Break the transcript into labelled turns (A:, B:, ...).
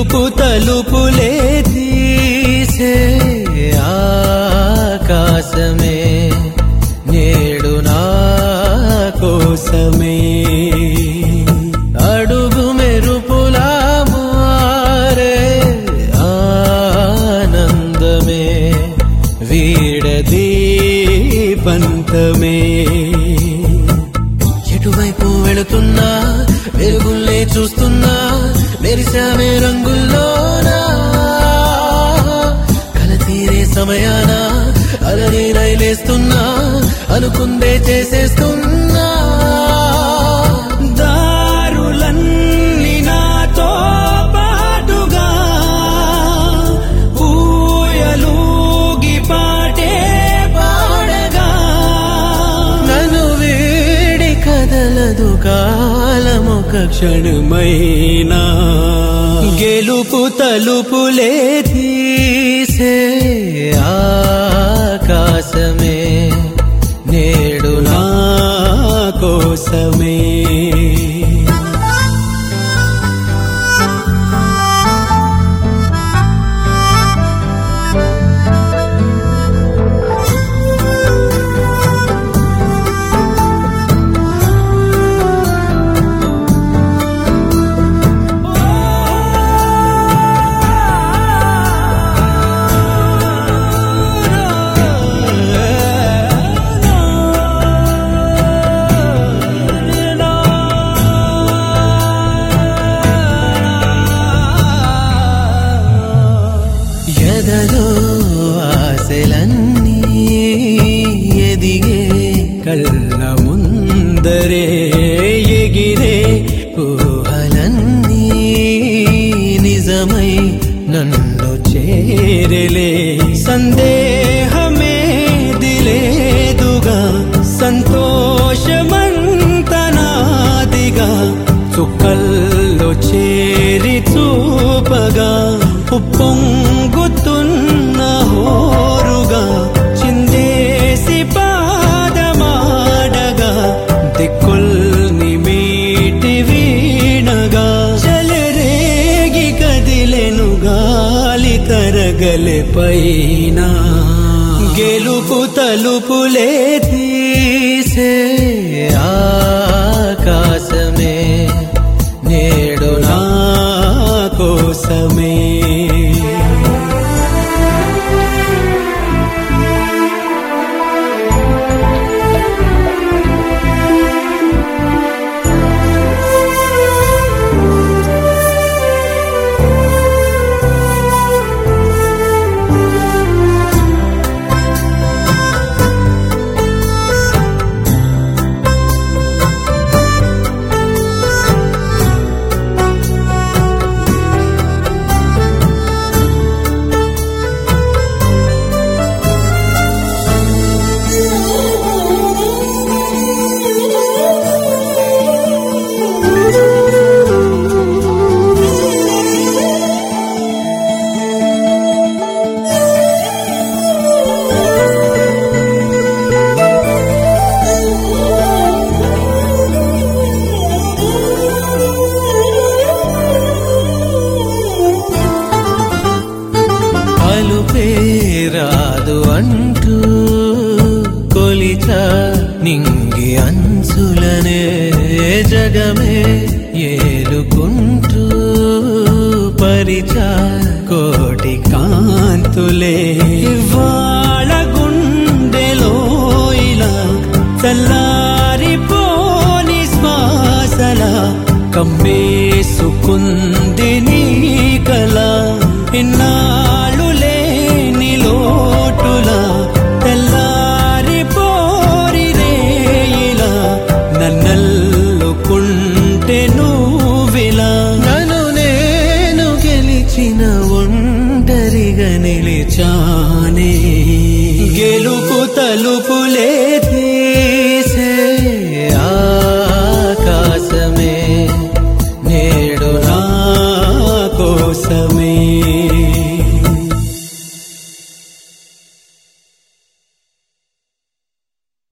A: గెలుపు తలుపులే తీసే ఆకాశమే నేడు నా కోసమే అడుగు మెరుపులా మారే ఆనందమే వీడదీ పంతమే ఎటువైపు వెళుతున్నా వెలుగుల్లే చూస్తున్నా మెరిశామే రంగుల్లోనా కల తీరే సమయాన అలనే రైలేస్తున్నా అనుకుందే చేసేస్తున్నా దారులన్నీ నాతో పాటుగా ఊయలూగి పాటే పాడగా నన్ను వీడి కదలదు కాలమొక క్షణమైనా గెలుపు తలుపులే తీసే ఆకాశమే నేడు నా కోసమే ఎదలో ఆశలన్నీ ఎదిగే కళ్ళ ముందరే ఎగిరే ఊహలన్నీ నిజమై నన్ను చేరలే సందేహమే దిలేదుగా సంతోషమంతనాదిగా చుక్కల్లో చేరి చూపగా ఉప్పొంగుతున్న హోరుగా చిందేసి పాదమాడగా దిక్కుల్ని మీటి వీణగా చలరేగి కదిలెను గాలి తరగలె పైన గెలుపు తలుపులే తీసే ఆకాశమే నేడు నా కోసమే పలుపే రాదు అంటూ కొలిచ నింగి అంచులనే జగమే ఏలుకుంటూ పరిచ కోటి కాంతులే ఇవాళ గుండెలో ఇలా చల్లారిపోని శ్వాసల కమ్మేసుకుంది నీ కల ఇన్నాళ్ళు లేని లోటులా తెల్లారి పోరి రేయిలా నన్నల్లుకుంటే నువ్విలా నన్ను నేను గెలిచిన ఒంటరిగా నిలిచానే గెలుపు తలుపులే తీసే ఆకాశమే నేడు నా కోసమే